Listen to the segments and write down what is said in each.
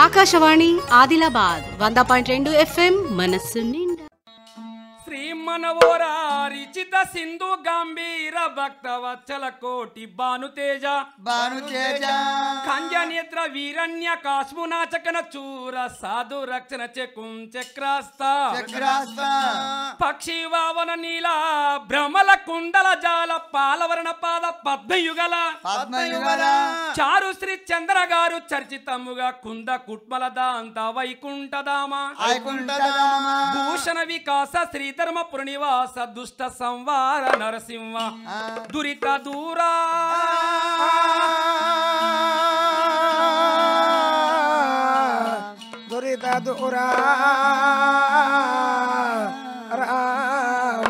ఆకాశవాణి ఆదిలాబాద్ వంద పాయింట్ రెండు ఎఫ్ఎం మనస్సు నిండా శ్రీమనవోరా రిచిత సింధు గంభీర భక్త వత్సల కోటి భానుతేజ భానుతేజ కంజ నేత్ర వీరణ్య కాశ్మునాచకన చూర సాధు రక్షణ చెకుం చక్రాస్త చక్రాస్త పక్షి వావన నీల భ్రమల కుండల జాల పాలవరణ పాద పద్మయుగల పద్మయుగల చారు శ్రీ చంద్ర గారు చర్చితముగా కుంద కుట్మల దాంత వైకుంఠధామ వైకుంఠధామ భూషణ వికాస శ్రీధర్మపుర నివాస దుష్ట సంవార నరసింహ దురిత దూరా దురిత దూరా రామ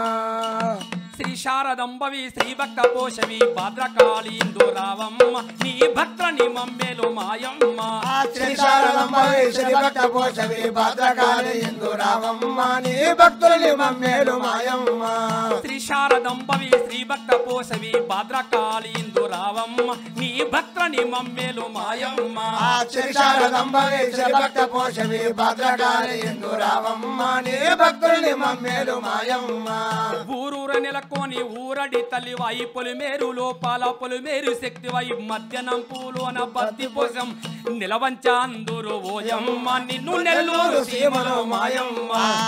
శ్రీ శారదంబవి శ్రీ భక్త పోషవి భద్రకాళి ఇందురావమ్మ నీ భక్తుని మమ్మేలు మాయమ్మ శ్రీ శారదమ్మ శ్రీ భక్త పోషవి భద్రకాళి ఇందు రామమ్మ నీ భక్తులని మమ్మేలు మాయమ్మ శ్రీ శారదంబవి శ్రీ భక్త పోషవి భద్రకాళి ఇందురావమ్మ నీ భక్తుని మమ్మేలు మాయమ్మ శ్రీ శారదమ్మ శ్రీ భక్త పోషవి భద్రకాళి ఇందు రామమ్మ నీ భక్తులని మమ్మేలు మాయమ్మ ఊరూర నెలకొని ఊరడి తల్లివై పొలిమేరు లోపాల పొలిమేరు శక్తివై మధ్యాహ్నం పూలోన బద్ది పోసం నిలవంచ అందరు ఓయమ్మ నిన్ను నెల్లూరు సీమలో మాయమ్మ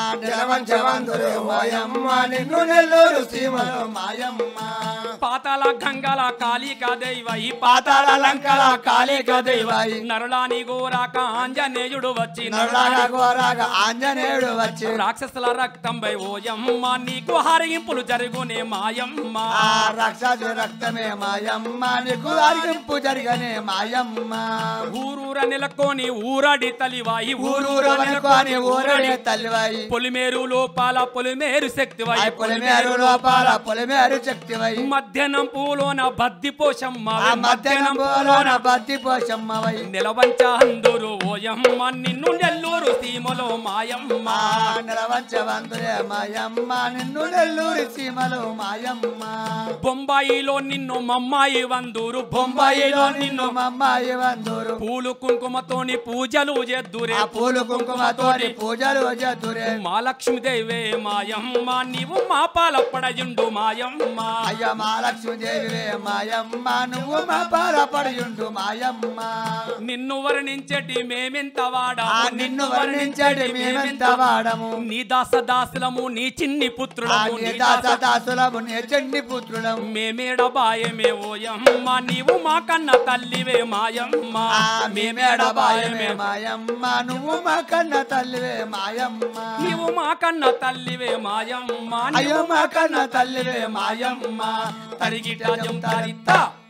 జలవంచవంతులు మాయమ్మ నిన్ను నెల్లూరు సీమలు మాయమ్మ పాతాల గంగల కాళికా దైవై పాతాళ లంకల కాళిక దైవై నరులాని గోరాక ఆంజనేయుడు వచ్చి నరులాగా ఘోరాగా ఆంజనేయుడు వచ్చి రాక్షసుల రక్తంపై ఓయమ్మ నీకు హరింపులు జరుగునే మాయమ్మ ఆ రక్షసు రక్తమే మాయమ్మ నీకు అరిగింపు జరగనే మాయమ్మ ఊరూర నెలకొని ఊరడి తలివాయి ఊరూరు అనుకోని ఊరడే తల్లివై పొలిమేరు లోపాల పొలిమేరు శక్తివై ఆ పొలిమేరు లోపాల పొలిమేరు శక్తివై మధ్యాహ్నం పూలోన బద్ది పోషమ్మ ఆ మధ్యాహ్నం పోలోన బద్ది పోషమ్మవై నిలవంచ అందరు ఓయమ్మ నిన్ను నెల్లూరు సీమలో మాయమ్మ ఆ నిలవంచ వంతులే మాయమ్మ నిన్ను నెల్లూరి సీమలు మాయమ్మ బొంబాయిలో నిన్ను మమ్మాయి వందూరు బొంబాయిలో బొంబాయిలో నిన్ను నిన్ను మమ్మాయి వందూరు పూలు కుంకుమతోని పూజలు చేద్దురే ఆ పూలు కుంకుమతోటి పూజలు చేతురే మా లక్ష్మీదేవే మాయమ్మ నీవు మా పాల పడయుండు మాయమ్మ అయ్య మా లక్ష్మీదేవి మాయమ్మ నువ్వు మా పాలపడియుండు మాయమ్మ నిన్ను వర్ణించటి మేమెంత వాడా ఆ నిన్ను వర్ణించడి మేమెంత వాడము నీ దాస దాసులము నీ చిన్ని ఆ పుత్రులము నీ నీ దాస దాస దాసులము నీ చెండి పుత్రులం మేమేడ బాయమే ఓయమ్మ నీవు మా కన్న తల్లివే మాయమ్మ ఆ మేమేడ బాయమే మాయమ్మ నువ్వు మా కన్న తల్లివే మాయమ్మ నీవు మా కన్న తల్లివే మాయమ్మ అయ్యో నీవు మా కన్న తల్లివే మాయమ్మ తరిగిట జం తరిత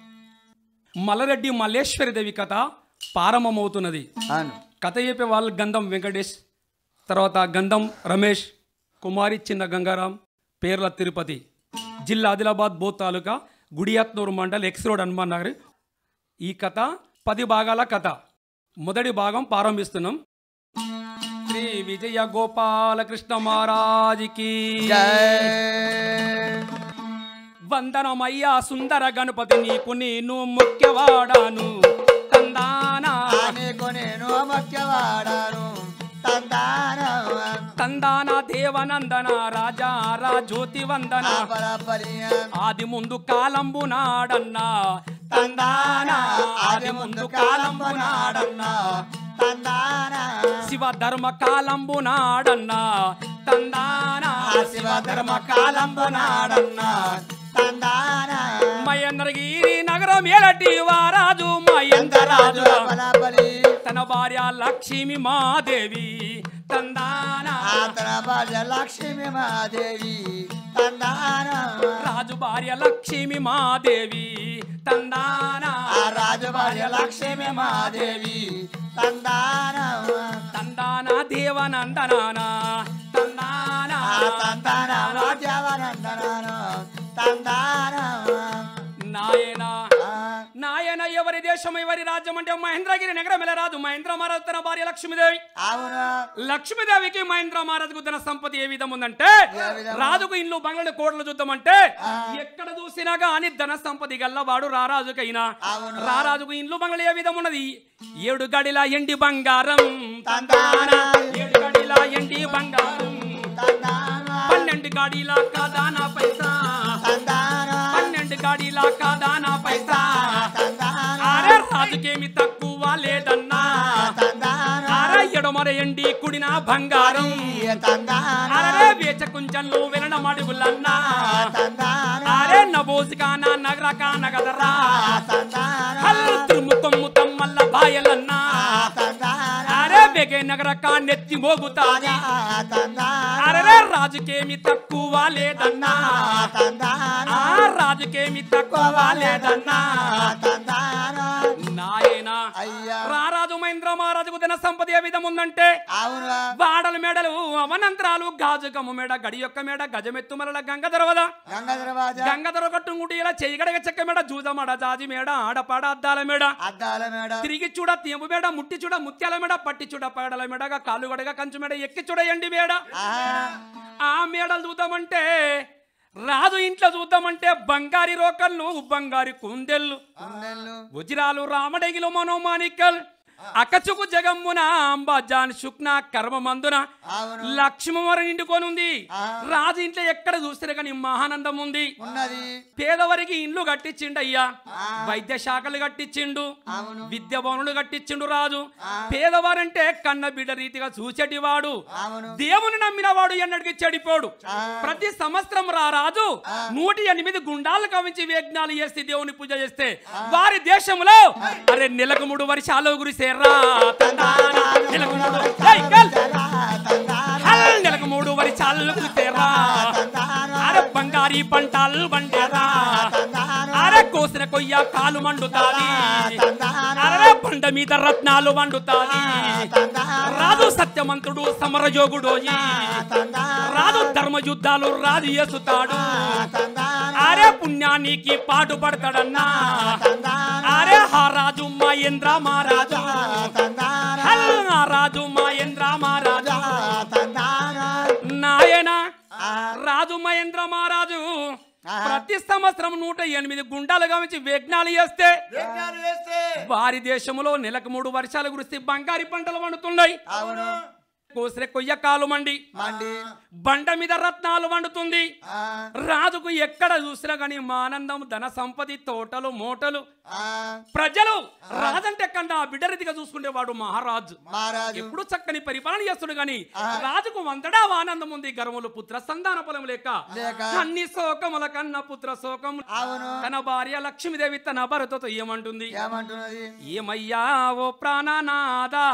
మలరెడ్డి మల్లేశ్వరి దేవి కథ ప్రారంభమవుతున్నది అవును కథ చెప్పే వాళ్ళు గంధం వెంకటేష్ తర్వాత గంధం రమేష్ కుమారి చిన్న గంగారాం పేర్ల తిరుపతి జిల్లా ఆదిలాబాద్ బోత్ తాలూకా గుడియాత్నూరు మండల్ ఎక్స్ రోడ్ హనుమాన్ నగర్ ఈ కథ పది భాగాల కథ మొదటి భాగం ప్రారంభిస్తున్నాం శ్రీ విజయ గోపాలకృష్ణ మహారాజుకి జై వందనమయ్యా సుందర గణపతి నీకు నేను ముఖ్యవాడాను తందానా నీకు నేను ముఖ్యవాడాను తందాన తందాన దేవనందన రాజా రా జ్యోతి వందన పరపరియ ఆది ముందు కాలంబు నాడన్నా తందాన ఆది ముందు కాలంబు నాడన్నా తందాన శివ ధర్మ కాలంబు నాడన్నా తందాన ఆ శివ ధర్మ కాలంబు నాడన్నా తందాన మయంద్రగిరి నగరం ఏలటి వారాజు ఎంతరాజు మయంద్రరాజు బలబలి తన భార్య లక్ష్మి మాదేవి తందాన ఆతన భార్య లక్ష్మీ మాదేవి తందాన రాజు భార్య లక్ష్మి మాదేవి తందాన ఆ రాజు భార్య లక్ష్మీ మాదేవి తందాన తందాన దేవనందనాన తందాన ఆ తందాన రాజ్యవనందనాను తందాన నాయన ఆ నాయన ఎవరి ఎవరి దేశం ఎవరి రాజ్యం అంటే మహేంద్రగిరి నగరం రాజు మహేంద్ర మహారాజు తన భార్య లక్ష్మీదేవి అవును లక్ష్మీదేవికి మహేంద్ర మహారాజుకు తన సంపద ఏ విధం ఉందంటే విధం? రాజుకు ఇల్లు బంగ్లాడు కోటలు చూద్దామంటే ఎక్కడ చూసినా గాని ధన సంపద గల్లవాడు రారాజుకైనా అవును. రారాజుకు ఇల్లు బంగ్లాడు ఏ విధం ఉన్నది ఏడు గడిల ఎండి బంగారం తందాన ఏడు గడిల ఎండి బంగారం తందాన పన్నెండు గాడిల కాదానా పైసా తందాన పన్నెండు గాడిల కాదానా పైసా తందాన అరే రాజుకేమి తక్కువ లేదన్నా తందాన అరే ఎడమర ఎండి కుడిన బంగారం తందాన అరే వేచ కుంచంలో వినడం అడుగులన్నా తందాన అరే నబోసికాన నగరక నగదరా తందాన హల్ తురుము కొమ్ము తమ్మల్ల బాయలన్నా తందాన అరే బెగే నగరక నెత్తి మోగుతాది తందాన అరే రాజుకేమి తక్కువ లేదన్నా తందాన ఆ రాజుకేమి తక్కువ లేదన్నా తందాన నాయనా అయ్యా రారాజు మహేంద్ర మహారాజుకు ధన సంపద ఏ విధం ఉందంటే అవును వాడల మేడలు అవనంతరాలు గాజు కమ్ము మేడ గడి యొక్క మేడ గజమెత్తు మరల గంగ దొరవద గంగాధర రాజా గంగ దొర కట్టుకుంటే ఇలా చేయగడగ చెక్క మేడ జూదమడ జాజి మేడ ఆడపాడ అద్దాల మేడ అద్దాల మేడం తిరిగి చూడ తీంపు మేడ ముట్టి చూడ ముత్యాల మేడ పట్టి చూడ పగడల మేడగా కాలు గడగ కంచు మేడ ఎక్కి చూడ ఎండి మేడ ఆహా. ఆ మేడలు చూద్దామంటే రాజు ఇంట్లో చూద్దామంటే బంగారి రోకళ్ళు బంగారి కుందెళ్ళు కుండెళ్ళు వజ్రాలు రామడగిలు మనోమాణికల్ అకచుకు జగమ్మున అంబాజాన్ శుక్న కర్మ మందున అవును లక్ష్మవరం నిండుకొనుంది ఆ. రాజు ఇంట్లో ఎక్కడ చూస్తే కానీ మహానందం ఉంది ఉన్నది పేదవారికి ఇండ్లు కట్టించిండు అయ్యా ఆ. వైద్య శాఖలు కట్టించిండు అవును విద్య భవనులు కట్టించిండు రాజు పేదవారంటే కన్న బిడ్డ రీతిగా చూచెటివాడు అవును దేవుని నమ్మిన వాడు ఎన్నటికి చెడిపోడు ఆ. ప్రతి సంవత్సరం రా రాజు నూటి ఎనిమిది గుండాలు కవించి యజ్ఞాలు చేస్తే దేవుని పూజ చేస్తే వారి దేశంలో అరే నెలకు మూడు వర్షాలు గురిసేరా తందాన. నెలకు మూడు ఏయ్, గల్. హల్, నెలకు మూడు వర్షాలు కురిసేరా అరే బంగారీ పంటలు బండేరా అరే కోసిన కొయ్య కాలు మండుతాది అరే బండ మీద రత్నాలు వండుతాది రాజు సత్యమంతుడు సమరయోగుడోయి రాజు ధర్మ యుద్ధాలు రాజు చేస్తాడు అరే పుణ్యానికి పాటు పడతాడన్నా అరే హా రాజు మహేంద్ర మహారాజు హల్ ఆ రాజు మహేంద్ర మహారాజు నాయన రాజు మహేంద్ర మహారాజు ప్రతి సంవత్సరం నూట ఎనిమిది గుండాలు గమనించి విఘ్నాలు చేస్తే యజ్ఞాలు చేస్తే వారి దేశంలో నెలకు మూడు వర్షాలు కురిస్తే బంగారి పంటలు వండుతున్నాయి అవును కోసిరే కొయ్య కాలు మండి మండి బండ మీద రత్నాలు వండుతుంది ఆ, రాజుకు ఎక్కడ చూసినా గాని మానందం ధన సంపది తోటలు మోటలు ఆ, ప్రజలు రాజంటే కన్నా బిడ్డరిదిగా చూసుకునేవాడు మహారాజు మహారాజు ఎప్పుడు చక్కని పరిపాలన చేస్తుడు గాని రాజుకు వందడా ఆనందం ఉంది గర్వములు పుత్ర సంతాన ఫలం లేక లేక. అన్ని శోకముల కన్నా పుత్ర శోకం అవును తన భార్య లక్ష్మీదేవి తన భరతతో ఏమంటుంది ఏమంటున్నది ఏమయ్యా ఓ ప్రాణనాదా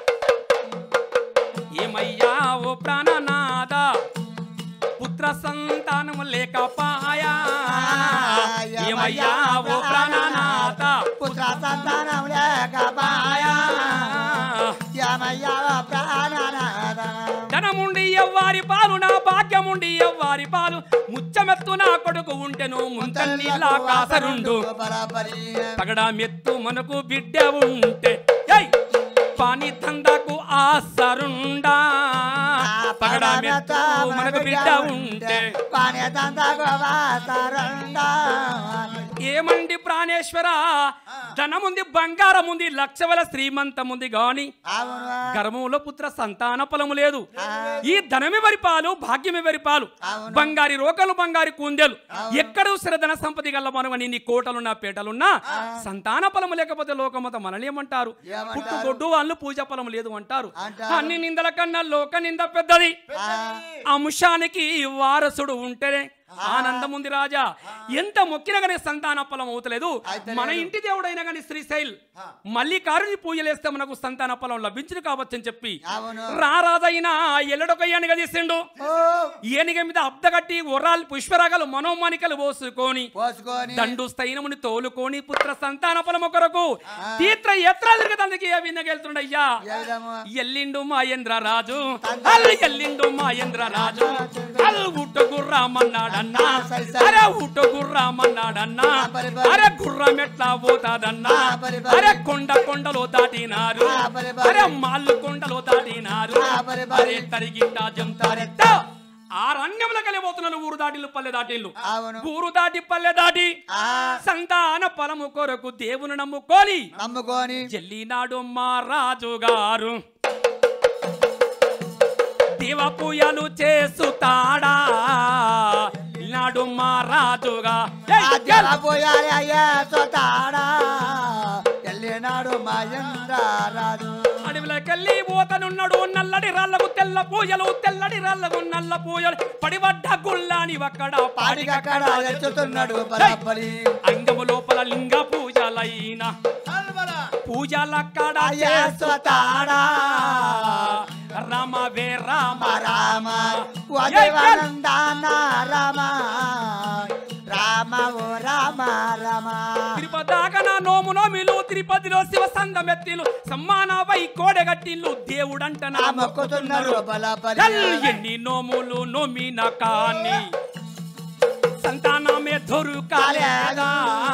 ఏమయ్యా ఓ ప్రాణనాదా పుత్ర సంతానము లేకపాయా ఏమయ్యా ఓ ప్రాణనాథ పుత్ర సంతానం లేకపాయా యమయ్య ప్రాణనాథ ధనముండి ఎవ్వారి పాలు నా భాగ్యముండి ఎవ్వారి పాలు ముచ్చమెత్తు నా కొడుకు ఉంటెను ముంతన్నీలా కాసరుండు బరాబరి పగడా మెత్తు మనకు బిడ్డ ఉంటే ఏయ్! పాని తందాకు ఆసరుండా పగడా మెత్తు మనకు బిడ్డ ఉంటే పానే తందకు వాసరుండా ఏమండి ప్రాణేశ్వర ధనముంది బంగారం ఉంది లక్షవల శ్రీమంతం ఉంది గాని అవును గర్భంలో పుత్ర సంతాన ఫలము లేదు ఈ ధనమి వరి పాలు భాగ్యమి వరి పాలు బంగారి రోకలు బంగారి కుందెలు ఎక్కడ చూసిన ధన సంపద గల్ల మనవని నీ కోటలున్నా పేటలున్నా సంతాన ఫలము లేకపోతే లోకమత మనల్ని ఏమంటారు ఏమంటారు? పుట్టుగొడ్డు వాళ్ళు పూజ ఫలము లేదు అంటారు అంటారు. అన్ని నిందల కన్నా లోక నింద పెద్దది అంశానికి వారసుడు ఉంటేనే ఆనందం ఉంది రాజా ఎంత మొక్కినా కానీ సంతాన ఫలం అవుతలేదు మన ఇంటి దేవుడైనా కానీ శ్రీశైల్ మల్లికారుని పూజలేస్తే మనకు సంతాన ఫలం లభించును కావచ్చు అని చెప్పి అవును రారాజైన ఎల్లడొక ఏనుగ తీసిండు ఓ ఏనుగ మీద అబ్దగట్టి ఉర్రాలు పుష్పరాగాలు మనోమానికలు పోసుకొని పోసుకొని దండు స్థైనముని తోలుకొని పుత్ర సంతాన ఫలము కొరకు తీర్థ ఎత్రాలు తందుకి ఏ విన్నగెళ్తుండయ్యా ఏ విధము ఎల్లిండు మాయేంద్ర రాజు అల్లు ఎల్లిండు మాయేంద్ర రాజు అల్లు గుట్ట గుర్రామన్నాడా అన్నాడన్నా సై సై. అరే ఊట గుర్రం అన్నాడన్నా ఆ, పరి పరి. అరే గుర్రం ఎట్లా పోతాదన్నా ఆ, పరి పరి. అరే కొండ కొండలో దాటినారు ఆ, పరి పరి. అరే మాళ్ళు కొండలో దాటినారు ఆ, పరి పరి. అరే తరిగిట్ట జంతారెత్త ఆ రంగంలో కలిపోతున్నారు ఊరు దాటిల్లు పల్లె దాటిల్లు అవును ఊరు దాటి పల్లె దాటి ఆ సంతాన ఫలము కొరకు దేవుని నమ్ముకొని నమ్ముకొని చెల్లినాడు మా రాజు గారు దేవ పూజలు చేస్తాడా నాడు మా రాజుగా ఏయ్, ఆ ఏయ్. జలపోయాలి అయ్యా సొతాడా వెళ్ళినాడు మహేంద్ర రాజు అడవిలోకెళ్ళి పోతనున్నాడు నల్లడి రాళ్ళకు తెల్ల పూజలు తెల్లడి రాళ్ళకు నల్ల పూజలు పడివడ్డ గుళ్ళాని అక్కడ పాడికక్కడ పాడికక్కడ ఎత్తుతున్నాడు బరాబరి అంగము లోపల లింగ పూజలైన పూజలక్కడ అయ్యా సొతాడా రామ వే రామ రామ వదేవానందాన రామ రామ ఓ రామ రామ తిరుపతి నా నోము నోమిలు తిరుపతిలో శివ సంఘం ఎత్తిలు సమ్మాన వై కోడెగట్టిల్లు దేవుడంట నా ఆ మొక్కుతున్నారు బలపరి ఎల్ ఎన్ని నోములు నోమిన కాని సంతానమే దొరుకాలేదా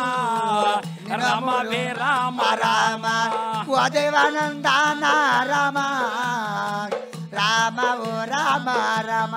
రామ వే రామ రామ వదేవానందాన రామ రామ ఓ రామ రామ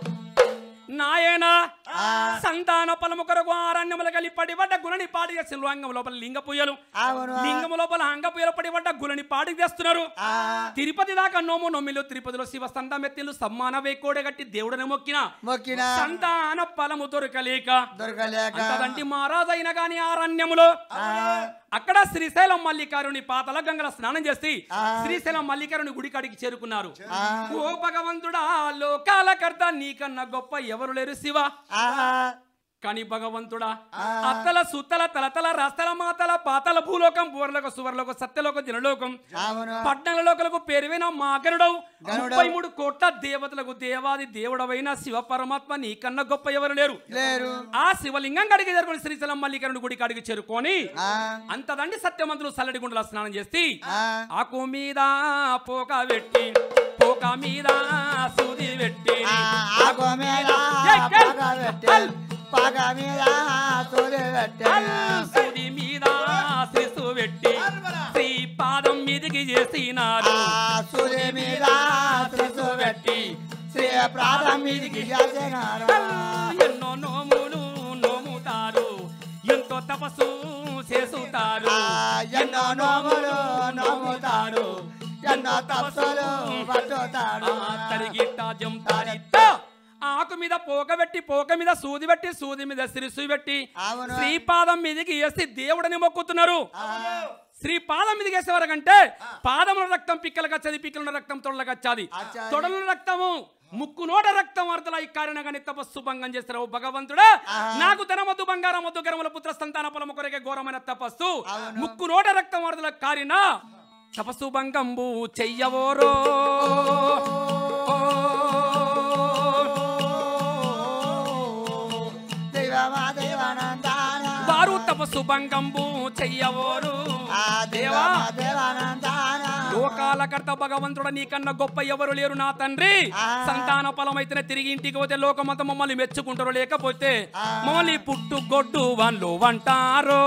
నాయన ఆ, సంతాన ఫలము కొరకు ఆరణ్యముల కలిపి పడిపడ్డ గుణని పాడి చేస్తున్నారు అంగం లోపల లింగ పూయలు అవును లింగము లోపల అంగ పూయలు పడిపడ్డ గుణని పాడి చేస్తున్నారు ఆ, తిరుపతి దాకా నోము నొమ్మిలు తిరుపతిలో శివ సంతామెత్తిలు సమ్మాన వేకోడే గట్టి దేవుడని మొక్కిన మొక్కిన సంతాన ఫలము దొరకలేక దొరకలేక అంతదంటి మహారాజైన గాని ఆరణ్యములో ఆ, అక్కడ శ్రీశైలం మల్లికారుని పాతల గంగల స్నానం చేసి ఆ. శ్రీశైలం మల్లికారుని గుడి కాడికి చేరుకున్నారు ఆ, ఓ భగవంతుడా లోకాల కర్త నీకన్నా గొప్ప ఎవరు లేరు శివ ఆ, కానీ భగవంతుడా ఆ. అత్తల సుత్తల తలతల రస్తల మాతల పాతల భూలోకం బూరలకు సువర్లకు సత్యలోకం జనలోకం అవును పట్టణ లోకలకు పేరువైన మా గరుడవు గరుడవు. ముప్పై మూడు కోట్ల దేవతలకు దేవాది దేవుడవైన శివ పరమాత్మ నీకన్నా గొప్ప ఎవరు లేరు లేరు ఆ శివలింగం కడిగి జరుగుని శ్రీశైలం మల్లికరుని గుడి కాడికి చేరుకొని ఆ, అంతదండి సత్యమంతులు సల్లడి గుండెల స్నానం చేసి ఆ, ఆకు మీద పోక పెట్టి పోక మీద సూది పెట్టి ఆ, ఆకు మీద ఏయ్, ఏయ్. పగ పెట్టె, పగ మీద సూది పెట్టె. సూది మీద శిశు పెట్టి శ్రీ పాదం మీదికి చేసినారు ఆ సూది మీద త్రిసు పెట్టి శ్రీ ప్రాణం మీదికి చేసినారు. ఎన్నో నోములు నోముతారు ఎంతో తపస్సు చేసుతారు ఆ, ఎన్నో నోములు నోముతాడు ఎన్నో తపస్సులు పట్టుతాడు ఆ తరిగిట్ట జంతారిట్ట ఆకు మీద పోక పెట్టి పోక మీద సూది పెట్టి సూది మీద సిరిసు పెట్టి అవును. శ్రీపాదం మీదకి వేసి దేవుడని మొక్కుతున్నారు ఆ, శ్రీ పాదం మీదకి వేసే వరకంటే పాదముల రక్తం పిక్కలకు వచ్చేది పిక్కల రక్తం తొడలకు వచ్చేది అచ్చాది. తొడల రక్తము ముక్కు నోట రక్తం అర్థల ఈ కారణంగానే తపస్సు భంగం చేస్తారు భగవంతుడా నాకు ధనమద్దు బంగారం వద్దు గరముల పుత్ర సంతాన పొలము కొరకే ఘోరమైన తపస్సు అవును. ముక్కు నోట రక్తం అర్థల కారిన తపస్సు భంగంబు చెయ్యవోరో దైవమా దేవానందాన వారు తపస్సు భంగంబు చెయ్యవోరు ఆ దేవా దేవమా దేవానందాన లోకాల కర్త భగవంతుడు నీకన్నా గొప్ప ఎవరు లేరు నా తండ్రి ఆ. సంతాన ఫలమైతేనే తిరిగి ఇంటికి పోతే లోకమంతా మమ్మల్ని మెచ్చుకుంటారు లేకపోతే ఆ. మమ్మల్ని పుట్టు గొడ్డు వాళ్ళు అంటారు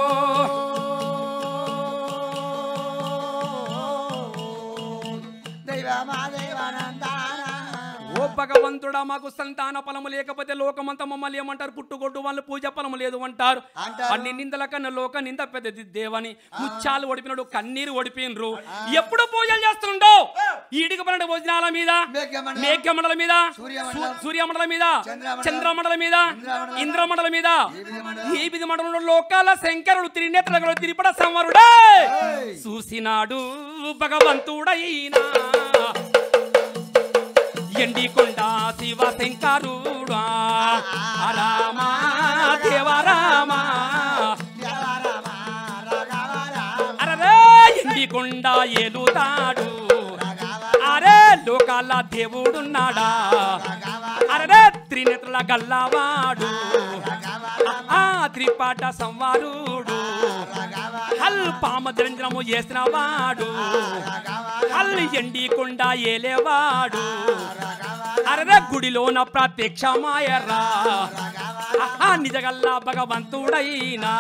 దైవమా దేవానందాన ఓ భగవంతుడా మాకు సంతాన ఫలము లేకపోతే లోకమంతా మమ్మల్ని ఏమంటారు పుట్టుగొడ్డు వాళ్ళు పూజ ఫలము లేదు అంటారు అంటారు. అన్ని నిందల కన్నా లోక నింద పెద్దది దేవని ముచ్చాలు ఒడిపినడు కన్నీరు ఒడిపినరు ఎప్పుడు పూజలు చేస్తుండో ఈడిక పన్నెండు భోజనాల మీద మేఘమండలం, మేఘమండల మీద సూర్యమండలం, సు- సూర్యమండలం మీద చంద్రమండలం, చంద్రమండల మీద ఇంద్రమండలం, ఇంద్రమండల మీద మండలం, ఈ విధి మండలంలో లోకాల శంకరుడు త్రినేత్రగలు తిరిపడ సంవరుడే ఏయ్. చూసినాడు భగవంతుడైనా ఎండికొండ శివ శంకరుడా రామా దేవరామా దేవరామా రఘవరామ అరే ఎండికొండ ఏలుతాడు రఘవ అరే లోకాల దేవుడున్నాడా అరే త్రినేత్రుల గల్లవాడు ఆ త్రిపాట సంవారుడు హల్ పామద్రంజనము చేసిన వాడు హల్ ఎండి కొండ ఏలేవాడు అరరే గుడిలోన ప్రత్యక్షమాయరా ఆహా, నిజగల్లా భగవంతుడైనా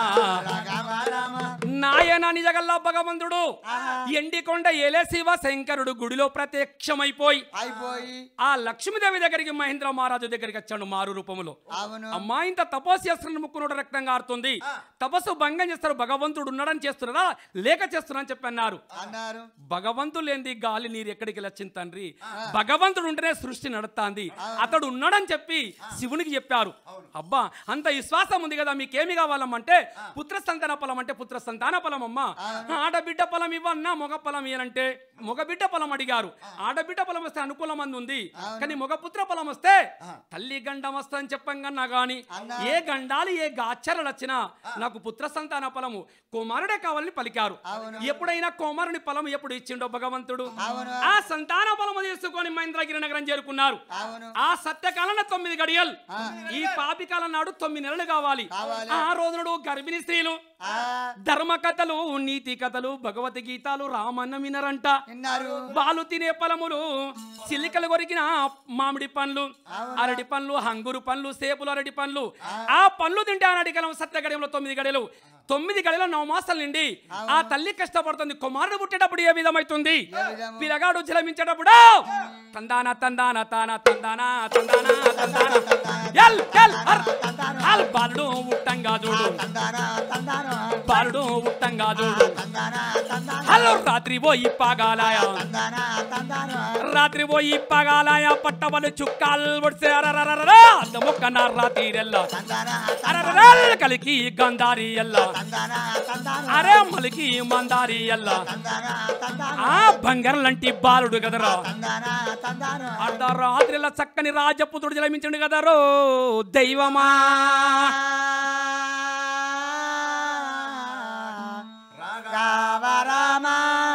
నాయన నిజగల్లా భగవంతుడు ఎండికొండ ఏలే శివ శంకరుడు గుడిలో ప్రత్యక్షమైపోయి అయిపోయి ఆ లక్ష్మీదేవి దగ్గరికి మహేంద్ర మహారాజు దగ్గరికి వచ్చాడు మారు రూపములో అవును అమ్మా ఇంత తపస్సు చేస్తున్న ముక్కునోడు రక్తం కారుతుంది తపస్సు భంగం చేస్తారు భగవంతుడు ఉన్నాడని చేస్తున్నారా లేక చేస్తున్నా అని చెప్పి అన్నారు అన్నారు భగవంతుడు లేనిది గాలి నీరు ఎక్కడికి వచ్చింది తండ్రి భగవంతుడు ఉంటేనే సృష్టి నడుస్తాంది అతడు ఉన్నాడని చెప్పి శివునికి చెప్పారు అబ్బా అంత విశ్వాసం ఉంది కదా మీకేమి కావాలమ్మంటే పుత్ర సంతాన ఫలం అంటే పుత్ర సంతాన ఫలం అమ్మా ఆడబిడ్డ ఫలం ఇవ్వన్నా మగ ఫలం ఇవ్వనంటే మగ బిడ్డ ఫలం అడిగారు ఆడబిడ్డ ఫలం వస్తే అనుకూలం మంది ఉంది కానీ మగ పుత్ర ఫలం వస్తే తల్లి గండం వస్తుందని చెప్పంగన్నా గాని ఏ గండాలు ఏ గాచరలు వచ్చినా నాకు పుత్ర సంతాన ఫలము కుమారుడే కావాలని పలికారు ఎప్పుడైనా కుమారుని ఫలం ఎప్పుడు ఇచ్చిండో భగవంతుడు అవును. ఆ సంతాన ఫలము తీసుకొని మహేంద్రగిరి నగరం చేరుకున్నారు అవును ఆ సత్యకాలంలో తొమ్మిది గడియలు ఈ పాపి కాలం నాడు తొమ్మిది నెలలు కావాలి కావాలి. ఆ రోజునాడు గర్భిణీ స్త్రీలు ఆ, ధర్మ కథలు నీతి కథలు భగవద్గీతాలు రామన్న వినరంట విన్నారు వాళ్ళు తినే ఫలములు చిల్లికలు కొరికిన మామిడి పండ్లు అరటి పండ్లు హంగురు పండ్లు సేపులు అరటి పండ్లు ఆ పండ్లు తింటే ఆనాటి కాలం సత్య గడియంలో తొమ్మిది గడియలు తొమ్మిది గడియల నవ మాసాలు నిండి ఆ తల్లి కష్టపడుతుంది కుమారుడు పుట్టేటప్పుడు ఏ విధమైతుంది విధము? పిల్లగాడు జలమించేటప్పుడు తందాన తందాన తాన తందాన తందాన తందాన ఎల్ ఎల్ హర్ హల్ బాలుడు ఉట్టంగా చూడు తందానా తందానా బాలుడు ఉట్టంగా చూడు తందానా తందానా హలో రాత్రి పోయి పాగాలాయ తందానా తందానా రాత్రి పోయి పగాలాయ పట్టవలు చుక్కాలు పొడిసే అరరరరర అద్దముక్కన రాత్రిరెల్ల తందానా అరరరల్ కలికి గంధారి ఎల్ల తందానా తందానా అరే మలికి మందారి ఎల్ల తందానా తందానా ఆ బంగారం లాంటి బాలుడు కదరా తందానా తందానా అర్ధరాత్రిల చక్కని రాజపుత్రుడు జలమించండు కదరో దైవమా రామ రామ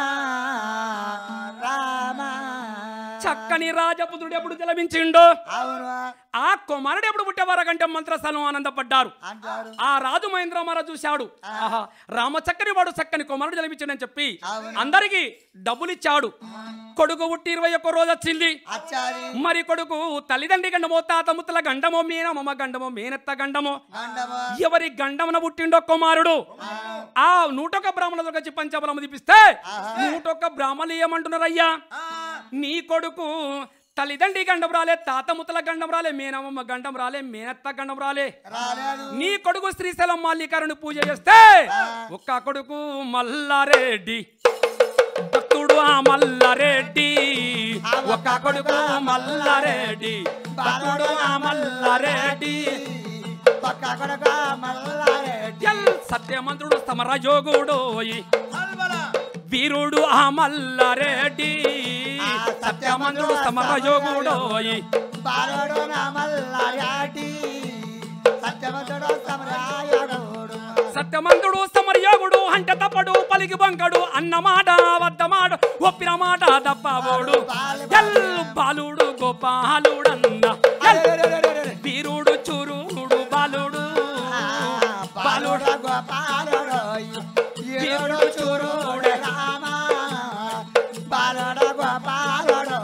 రామ చక్కని రాజపుత్రుడు ఎప్పుడు జలమించిండో అవును ఆ కుమారుడు ఎప్పుడు పుట్టేవారకంటే మంత్రస్థలం ఆనందపడ్డారు అంటారు ఆ రాజు మహేంద్ర మహారాజు చూశాడు ఆహా రామ చక్కని వాడు చక్కని కుమారుడు జలమించాడని చెప్పి అవును. అందరికి డబ్బులు ఇచ్చాడు కొడుకు పుట్టి ఇరవై ఒక్క రోజు వచ్చింది అచ్చారి మరి కొడుకు తల్లిదండ్రి గండమో తాత ముత్తల గండమో మీనమ్మ గండమో మేనత్త గండమో గండమో ఎవరి గండమున పుట్టిండో కుమారుడు ఆ నూటొక్క బ్రాహ్మణులకు వచ్చి పంచబలం తీపిస్తే నూటొక్క బ్రాహ్మణులు ఏమంటున్నారయ్యా నీ కొడుకు తల్లిదండ్రి గండం రాలే తాత ముత్తల గండం రాలే మేనమ్మ గండం రాలే మేనత్త గండం రాలే రాలేడు నీ కొడుకు శ్రీశైలం మల్లికారుని పూజ చేస్తే ఒక్క కొడుకు మల్లారెడ్డి భక్తుడు ఆ మల్లారెడ్డి ఒక్క కొడుకు మల్లారెడ్డి భక్తుడు ఆ మల్లారెడ్డి పక్క కొడక మల్లారెడ్డి ఎల్ సత్యమంత్రుడు సమరయోగుడోయి వీరుడు ఆ మల్లారెడ్డి సత్యమంత్రుడు సమరయోగుడోయి బాలుడు నా మల్లారెడ్డి సత్యవంతుడు సమరాయణుడు సత్యమంతుడు సమరయోగుడు అంట తప్పడు పలికి బంకడు అన్న మాట వద్ద మాట ఒప్పిన మాట దప్పబోడు ఎల్ బాలుడు గోపాలుడన్న ఎల్ వీరుడు చురుడు బాలుడు బాలుడు గోపాలుడు ఈరుడు చూరుడు రామ బాలుడు గోపాలుడు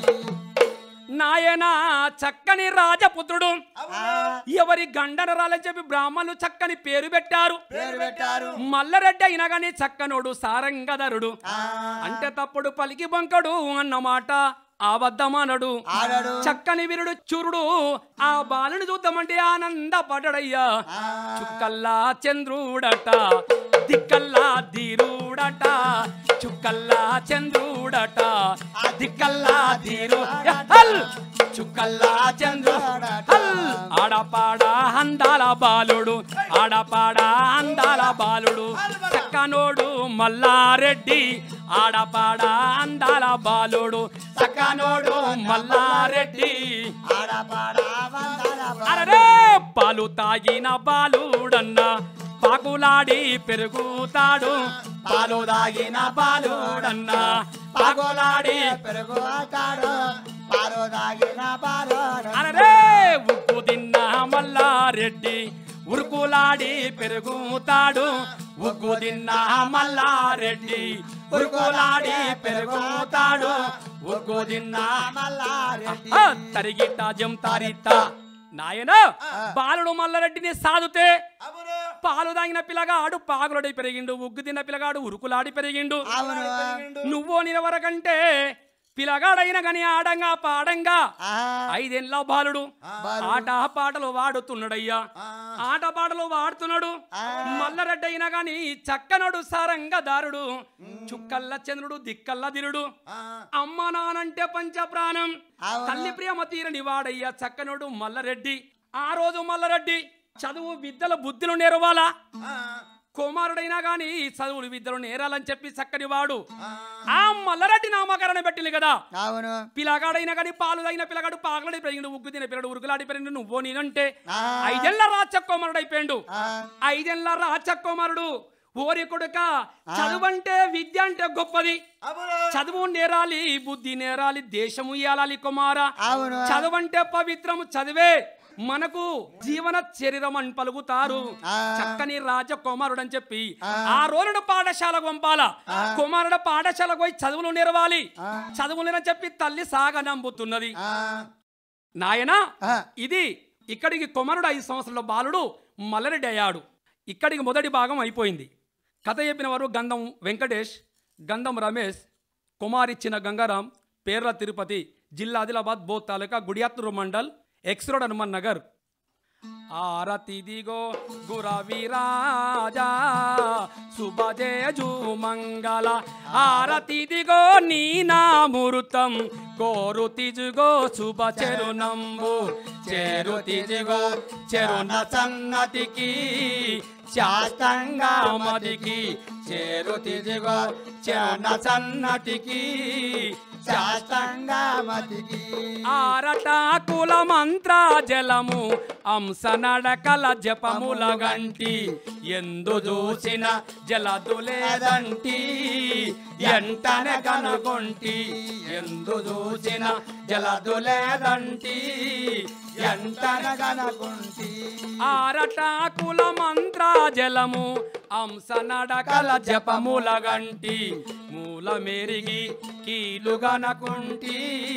నాయన చక్కని రాజపుత్రుడు ఎవరి గండన రాలని చెప్పి బ్రాహ్మణులు చక్కని పేరు పెట్టారు పేరు పెట్టారు మల్లరెడ్డి అయినా గాని చక్కనోడు సారంగధరుడు అంటే తప్పుడు పలికి బంకడు అన్నమాట అబద్ధమనడు ఆడడు చక్కని వీరుడు చూరుడు ఆ బాలుని చూద్దామంటే ఆనందపడయ్యా చుక్కల్లా చంద్రుడట దిక్కల్లా ధీరుడట చుక్కల్లా చంద్రుడట దిక్కల్లా ధీరు హల్! చుక్కల్లా చంద్రుడట హల్! ఆడపాడ అందాల బాలుడు ఆడపాడ అందాల బాలుడు చక్కనోడు మల్లారెడ్డి ఆడపాడ అందాల బాలుడు చక్కనోడు మల్లారెడ్డి ఆడపాడ వందల అరరే పాలు తాగిన బాలుడన్న పాకులాడి పెరుగుతాడు పాలు తాగిన బాలుడన్న పాకులాడి పెరుగుతాడు పాలు తాగిన పాలోడు అరరే ఉప్పు తిన్న మల్లారెడ్డి ఉరుకులాడి పెరుగుతాడు ఉగ్గు తిన్న మల్లారెడ్డి ఉరుకులాడి పెరుగుతాడు ఒగ్గో తిన్నా మల్లారెడ్డి ఆ, తరిగిట్ట జం తారిత్త నాయన బాలుడు మల్లారెడ్డిని సాదుతే అవును పాలు తాగిన పిల్లగాడు పాగులడి పెరిగిండు ఉగ్గు తిన్న పిల్లగాడు ఉరుకులాడి పెరిగిండు అవును నువ్వో నిలవరకంటే పిల్లగాడైన గని ఆడంగా పాడంగా ఆ, ఐదేళ్ళ బాలుడు ఆట పాటలు వాడుతున్నాడయ్యా ఆట పాటలు వాడుతున్నాడు మల్లరెడ్డి అయినా గాని చక్కనడు సారంగదారుడు చుక్కల్ల చంద్రుడు దిక్కల్ల దిరుడు అమ్మ నానంటే పంచప్రాణం అవును. తల్లి ప్రేమ తీరని వాడయ్యా చక్కనుడు మల్లరెడ్డి ఆ రోజు మల్లరెడ్డి చదువు విద్యల బుద్ధులు నేర్వాలా కుమారుడైనా గాని చదువులు విద్యలు నేరాలని చెప్పి చక్కని వాడు ఆ మల్లరెడ్డి నామకరణ పెట్టింది కదా అవును పిల్లగాడైనా కానీ పాలు తాగిన పిల్లగాడు పాగలడి పెరిగిండు ఉగ్గు తిన పిల్లడు ఉరుకులాడి పెరిగిండు నువ్వు నేనంటే ఆ. ఐదేళ్ల రాచకుమారుడు అయిపోయిండు ఆ, ఐదేళ్ల రాచకుమారుడు ఓరి కొడుక చదువంటే విద్య అంటే గొప్పది అవును చదువు నేరాలి బుద్ధి నేరాలి దేశము ఇయాలి కుమార అవును చదువంటే పవిత్రము చదివే మనకు జీవన శరీరం అని పలుకుతారు ఆ. చక్కని రాజకుమారుడు అని చెప్పి ఆ రోజున పాఠశాలకు పంపాల కుమారుడు పాఠశాలకు పోయి చదువులు నేర్వాలి చదువులు నేరని చెప్పి తల్లి సాగ నమ్ముతున్నది ఆ, నాయనా ఆ. ఇది ఇక్కడికి కుమారుడు ఐదు సంవత్సరాల బాలుడు మల్లరెడ్డి అయ్యాడు ఇక్కడికి మొదటి భాగం అయిపోయింది కథ చెప్పిన వారు గంధం వెంకటేష్ గంధం రమేష్ కుమారిచ్చిన గంగారాం పేర్ల తిరుపతి జిల్లా ఆదిలాబాద్ బోత్ తాలూకా గుడియాత్నూరు మండల్ ఎక్స్ రోడ్ హనుమాన్ నగర్ ఆరతి దిగో గురవిరాజా శుభజేజు మంగళ ఆరతి దిగో నీ నామృతం కోరు తిజుగో శుభ చెరునంబు చెరు తిజుగో చెరున సన్నతికి శాస్త్రంగా మదికి చేరు తిజుగో చెరున సన్నతికి శాస్త్రంగా మతికి ఆరటాకుల మంత్ర జలము అంశ నడకల జపముల గంటి ఎందు చూసిన జలదులేదంటి ఎంటనే కనుగొంటి ఎందు చూసిన జలదులేదంటి ఎంటనే కనకుంటి ఆరటాకుల మంత్ర జలము అంశ నడకల జపముల గంటి మూల మెరిగి కీలుగనకుంటి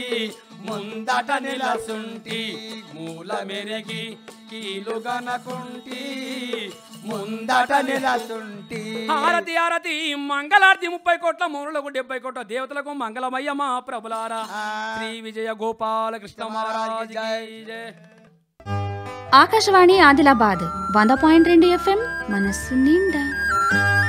ముందట నిలసుంటి మూల మెరిగి కీలుగనకుంటి ముందట నిలసుంటి హారతి హారతి మంగళారతి ముప్పై కోట్ల మూరులకు డెబ్బై కోట్ల దేవతలకు మంగళమయ్య మా ప్రభులారా శ్రీ విజయ గోపాల కృష్ణ మహారాజ్ జై జయ ఆకాశవాణి ఆదిలాబాద్ వంద పాయింట్ రెండు ఎఫ్ఎం మనస్సు నిండా